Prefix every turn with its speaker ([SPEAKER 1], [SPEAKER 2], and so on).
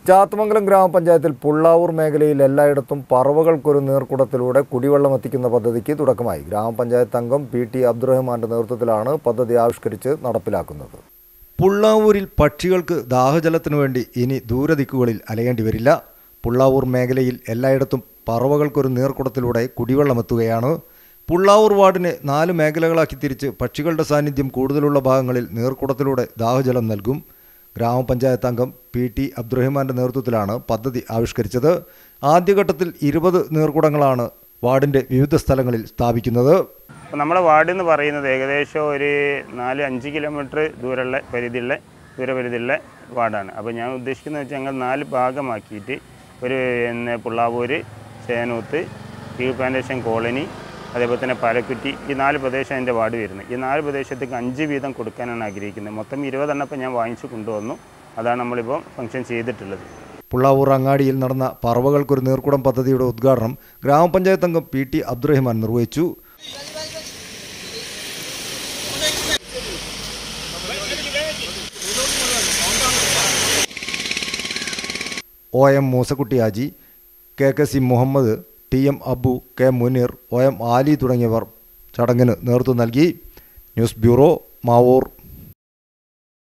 [SPEAKER 1] ചാത്തമംഗലം ഗ്രാമപഞ്ചായത്തിൽ പുള്ളാവൂർ മേഖലയിൽ എല്ലായിടത്തും പറവകൾക്കൊരു നീർക്കുടത്തിലൂടെ കുടിവെള്ളം എത്തിക്കുന്ന പദ്ധതിക്ക് തുടക്കമായി ഗ്രാമപഞ്ചായത്ത് അംഗം പി ടി അബ്ദുറഹ്മാന്റെ നേതൃത്വത്തിലാണ് പദ്ധതി ആവിഷ്കരിച്ച് നടപ്പിലാക്കുന്നത് പുള്ളാവൂരിൽ പക്ഷികൾക്ക് ദാഹജലത്തിനു വേണ്ടി ഇനി ദൂരദിക്കുകളിൽ അലയേണ്ടി വരില്ല പുള്ളാവൂർ മേഖലയിൽ എല്ലായിടത്തും പറവകൾക്കൊരു നീർക്കുടത്തിലൂടെ കുടിവെള്ളമെത്തുകയാണ് പുള്ളാവൂർ വാർഡിനെ നാല് മേഖലകളാക്കി തിരിച്ച് പക്ഷികളുടെ സാന്നിധ്യം കൂടുതലുള്ള ഭാഗങ്ങളിൽ നീർക്കുടത്തിലൂടെ ദാഹജലം നൽകും ഗ്രാമപഞ്ചായത്ത് അംഗം പി ടി അബ്ദുറഹിമാന്റെ നേതൃത്വത്തിലാണ് പദ്ധതി ആവിഷ്കരിച്ചത് ആദ്യഘട്ടത്തിൽ ഇരുപത് നീർക്കുടങ്ങളാണ് വാർഡിന്റെ വിവിധ സ്ഥലങ്ങളിൽ സ്ഥാപിക്കുന്നത്
[SPEAKER 2] അപ്പോൾ നമ്മുടെ വാർഡ് എന്ന് പറയുന്നത് ഏകദേശം ഒരു നാല് അഞ്ച് കിലോമീറ്റർ ദൂരമുള്ള പരിധിയുള്ള ദൂരപരിധിയുള്ള വാർഡാണ് അപ്പോൾ ഞാൻ ഉദ്ദേശിക്കുന്നത് വെച്ചാൽ ഞങ്ങൾ നാല് ഭാഗമാക്കിയിട്ട് ഒരു പിന്നെ പുള്ളാവൂര് ചേനൂത്ത് കീഴ് പ്ലാന്റേഷൻ കോളനി അതേപോലെ തന്നെ പാലക്കുറ്റി ഈ നാല് പ്രദേശം എൻ്റെ വാർഡ് വരുന്നത് ഈ നാല് പ്രദേശത്തേക്ക് അഞ്ച് വീതം കൊടുക്കാനാണ് ആഗ്രഹിക്കുന്നത് മൊത്തം ഇരുപതെണ്ണം ഇപ്പം ഞാൻ വാങ്ങിച്ചു കൊണ്ടുവന്നു അതാണ് നമ്മളിപ്പോൾ ഫംഗ്ഷൻ ചെയ്തിട്ടുള്ളത്
[SPEAKER 1] പുള്ളാവൂർ അങ്ങാടിയിൽ നടന്ന പറവകൾക്കൊരു നീർക്കുടം പദ്ധതിയുടെ ഉദ്ഘാടനം ഗ്രാമപഞ്ചായത്ത് അംഗം പി ടി അബ്ദുറഹിമാൻ നിർവഹിച്ചു O M Moosakutty Haji K K C Muhammad T M Abu K Muneer O M Ali തുടങ്ങിയവർ ചടങ്ങിന് നേതൃത്വം നൽകി ന്യൂസ് ബ്യൂറോ മാവൂർ